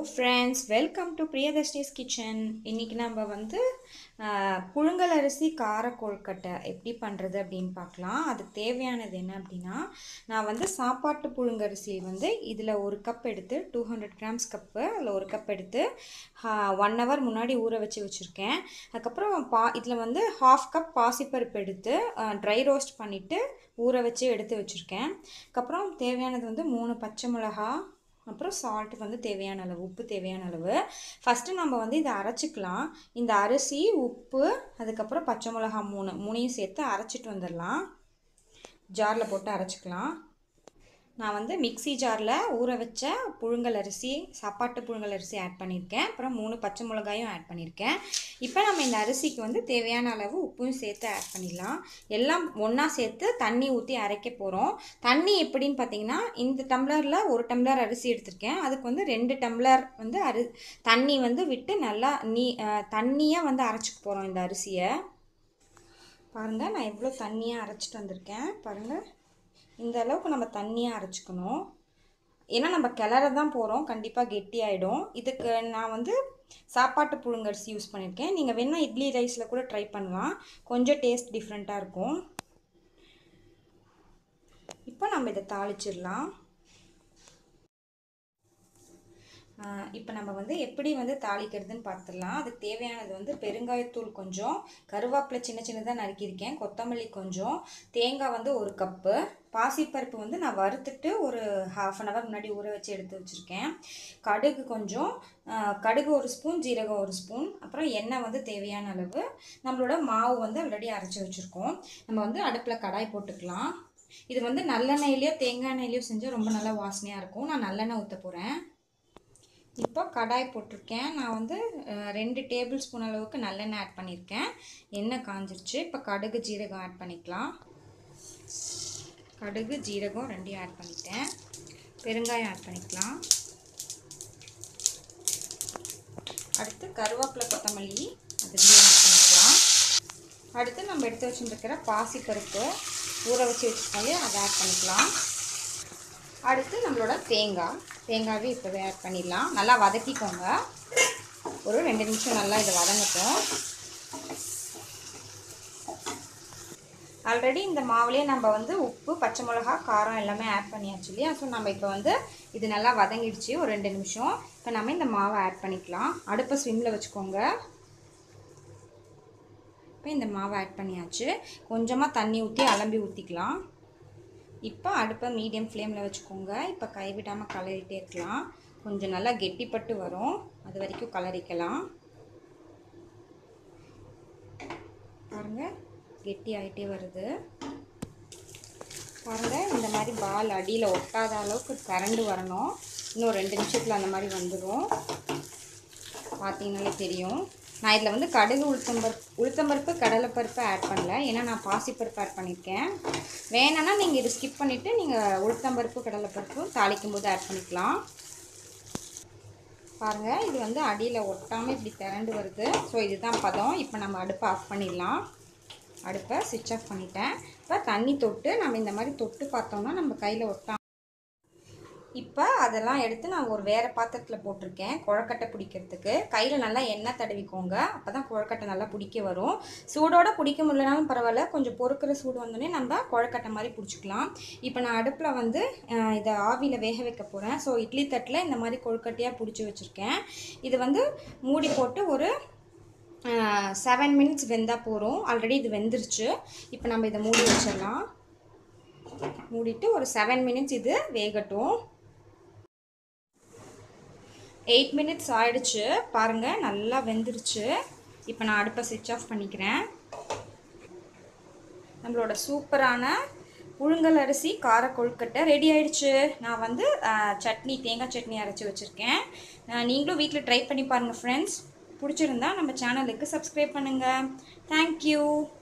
friends welcome to Priyadharshini's kitchen இன்றைக்கி நம்ம வந்து ஆஹ், புழுங்கல் அரிசி கார கொழுக்கட்டை எப்படி பண்ணுறது அப்படின்னு பார்க்கலாம் அதுக்கு தேவையானது என்ன அப்படின்னா நான் வந்து சாப்பாட்டு புழுங்கரிசி வந்து இதில் ஒரு கப் எடுத்து டூ ஹண்ட்ரட் கிராம்ஸ் கப்பு அதில் ஒரு கப் எடுத்து ஒன் ஹவர் முன்னாடி ஊற வச்சு வச்சுருக்கேன் அதுக்கப்புறம் பா இதில் வந்து ஹாஃப் கப் பாசிப்பருப்பு எடுத்து ட்ரை ரோஸ்ட் பண்ணிவிட்டு ஊற வச்சு எடுத்து வச்சுருக்கேன் அதுக்கப்புறம் தேவையானது வந்து மூணு பச்சை மிளகா அப்புறம் சால்ட் வந்து தேவையான அளவு உப்பு தேவையான அளவு ஃபஸ்ட்டு நம்ம வந்து இதை அரைச்சிக்கலாம் இந்த அரிசி உப்பு அதுக்கப்புறம் பச்சை மிளகா மூணு மூணையும் சேர்த்து அரைச்சிட்டு வந்துடலாம் ஜாரில் போட்டு அரைச்சிக்கலாம் நான் வந்து மிக்ஸி ஜாரில் ஊற வச்ச புழுங்கல் அரிசி சாப்பாட்டு புழுங்கல் அரிசி ஆட் பண்ணியிருக்கேன் அப்புறம் மூணு பச்சை மிளகாயும் ஆட் பண்ணியிருக்கேன் இப்போ நம்ம இந்த அரிசிக்கு வந்து தேவையான அளவு உப்பும் சேர்த்து ஆட் பண்ணிடலாம் எல்லாம் ஒன்றா சேர்த்து தண்ணி ஊற்றி அரைக்க போகிறோம் தண்ணி எப்படின்னு பார்த்தீங்கன்னா இந்த டம்ளரில் ஒரு டம்ளர் அரிசி எடுத்திருக்கேன் அதுக்கு வந்து ரெண்டு டம்ளர் வந்து அரி தண்ணி வந்து விட்டு நல்லா நீ தண்ணியாக வந்து அரைச்சிக்க போகிறோம் இந்த அரிசியை பாருங்கள் நான் எவ்வளோ தண்ணியாக அரைச்சிட்டு வந்திருக்கேன் பாருங்கள் இந்த அளவுக்கு நம்ம தண்ணியாக அரைச்சிக்கணும் ஏன்னா நம்ம கிளற தான் போகிறோம் கண்டிப்பாக கெட்டியாயிடும் இதுக்கு நான் வந்து சாப்பாட்டு புழுங்கரிசி யூஸ் பண்ணியிருக்கேன் நீங்கள் வேணால் இட்லி ரைஸில் கூட ட்ரை பண்ணலாம் கொஞ்சம் டேஸ்ட் டிஃப்ரெண்ட்டாக இருக்கும் இப்போ நம்ம இதை தாளிச்சிடலாம் இப்போ நம்ம வந்து எப்படி வந்து தாளிக்கிறதுன்னு பார்த்துடலாம் அதுக்கு தேவையானது வந்து பெருங்காயத்தூள் கொஞ்சம் கருவேப்பிலை சின்ன சின்னதாக நறுக்கியிருக்கேன் கொத்தமல்லி கொஞ்சம் தேங்காய் வந்து ஒரு கப்பு பாசிப்பருப்பு வந்து நான் வறுத்துட்டு ஒரு ஹாஃப் அன் ஹவர் முன்னாடி ஊற வச்சு எடுத்து வச்சுருக்கேன் கடுகு கொஞ்சம் கடுகு ஒரு ஸ்பூன் ஜீரகம் ஒரு ஸ்பூன் அப்புறம் எண்ணெய் வந்து தேவையான அளவு நம்மளோட மாவு வந்து ஆல்ரெடி அரைச்சி வச்சுருக்கோம் நம்ம வந்து அடுப்பில் கடாய் போட்டுக்கலாம் இது வந்து நல்லெண்ணெயிலையோ தேங்காய் எண்ணெயிலையோ செஞ்சால் ரொம்ப நல்லா வாசனையாக இருக்கும் நான் நல்லெண்ணெய் ஊற்ற போகிறேன் இப்போ கடாய் போட்டிருக்கேன் நான் வந்து ரெண்டு டேபிள் ஸ்பூன் அளவுக்கு நல்லெண்ணெய் ஆட் பண்ணியிருக்கேன் எண்ணெய் காஞ்சிருச்சு இப்போ கடுகு ஜீரகம் ஆட் பண்ணிக்கலாம் கடுகு ஜீரகம் ரெண்டையும் ஆட் பண்ணிட்டேன் பெருங்காயம் ஆட் பண்ணிக்கலாம் அடுத்து கருவேப்பிலை கொத்தமல்லி அதுலேயும் ஆட் பண்ணிக்கலாம் அடுத்து நம்ம எடுத்து வச்சுருக்கிற பாசிப்பருப்பு ஊற வச்சு வச்சுருக்கோம் அதை ஆட் பண்ணிக்கலாம் அடுத்து நம்மளோட தேங்காய் தேங்காவே இப்போவே ஆட் பண்ணிடலாம் நல்லா வதக்கிக்கோங்க ஒரு ரெண்டு நிமிஷம் நல்லா இதை வதங்கட்டும் ஆல்ரெடி இந்த மாவுலேயே நம்ம வந்து உப்பு பச்சை மிளகா காரம் எல்லாமே ஆட் பண்ணியாச்சு இல்லையா ஸோ நம்ம இப்போ வந்து இது நல்லா வதங்கிடுச்சு ஒரு ரெண்டு நிமிஷம் இப்போ நம்ம இந்த மாவை ஆட் பண்ணிக்கலாம் அடுப்பை ஸ்விம்மில் வச்சுக்கோங்க இப்போ இந்த மாவை ஆட் பண்ணியாச்சு கொஞ்சமாக தண்ணி ஊற்றி அலம்பி ஊற்றிக்கலாம் இப்போ அடுப்பை மீடியம் ஃப்ளேமில் வச்சுக்கோங்க இப்போ கைவிடாமல் கலரிட்டே இருக்கலாம் கொஞ்சம் நல்லா கெட்டிப்பட்டு வரும் அது வரைக்கும் கலரிக்கலாம் பாருங்கள் கெட்டி ஆகிட்டே வருது பாருங்கள் இந்த மாதிரி பால் அடியில் ஒட்டாத அளவுக்கு கரண்டு வரணும் இன்னும் ரெண்டு நிமிஷத்தில் அந்த மாதிரி வந்துடும் பார்த்தீங்கனாலே தெரியும் நான் இதில் வந்து கடுகு உளுத்தம்பருப்பு உளுத்தம்பருப்பு கடலைப்பருப்பு ஆட் பண்ணல ஏன்னா நான் பாசிப்பருப்பு ஆட் பண்ணியிருக்கேன் வேணும்னா நீங்கள் இது ஸ்கிப் பண்ணிவிட்டு நீங்கள் உளுத்தம்பருப்பு கடலைப்பருப்பு தாளிக்கும் போது ஆட் பண்ணிக்கலாம் பாருங்கள் இது வந்து அடியில் ஒட்டாமல் இப்படி திரண்டு வருது ஸோ இதுதான் பதம் இப்போ நம்ம அடுப்பை ஆஃப் பண்ணிடலாம் அடுப்பை சுவிட்ச் ஆஃப் பண்ணிட்டேன் இப்போ தண்ணி தொட்டு நம்ம இந்த மாதிரி தொட்டு பார்த்தோம்னா நம்ம கையில் ஒட்டாம இப்போ அதெல்லாம் எடுத்து நான் ஒரு வேறு பாத்திரத்தில் போட்டிருக்கேன் குழக்கட்டை பிடிக்கிறதுக்கு கையில் நல்லா எண்ணெய் தடவிக்கோங்க அப்போ தான் குழக்கட்டை நல்லா பிடிக்க வரும் சூடோடு பிடிக்க முடியலனாலும் பரவாயில்ல கொஞ்சம் பொறுக்கிற சூடு வந்தோடனே நம்ம குழக்கட்டை மாதிரி பிடிச்சிக்கலாம் இப்போ நான் அடுப்பில் வந்து அஹ், இதை ஆவியில் வேக வைக்க போகிறேன் ஸோ இட்லி தட்டில் இந்த மாதிரி கொழுக்கட்டையாக பிடிச்சி வச்சுருக்கேன் இது வந்து மூடி போட்டு ஒரு செவன் மினிட்ஸ் வெந்தால் போகிறோம் ஆல்ரெடி இது வெந்துருச்சு இப்போ நம்ம இதை மூடி வச்சிடலாம் மூடிட்டு ஒரு செவன் மினிட்ஸ் இது வேகட்டும் எயிட் மினிட்ஸ் ஆயிடுச்சு பாருங்கள் நல்லா வெந்துருச்சு இப்போ நான் அடுப்பை சுவிட்ச் ஆஃப் பண்ணிக்கிறேன் நம்மளோட சூப்பரான புழுங்கல் அரிசி கார கொழுக்கட்டை ரெடி ஆயிடுச்சு நான் வந்து ஆஹ், சட்னி தேங்காய் சட்னி அரைச்சி வச்சுருக்கேன் நீங்களும் வீட்டில் ட்ரை பண்ணி பாருங்கள் ஃப்ரெண்ட்ஸ் பிடிச்சிருந்தா நம்ம சேனலுக்கு சப்ஸ்கிரைப் பண்ணுங்கள் தேங்க்யூ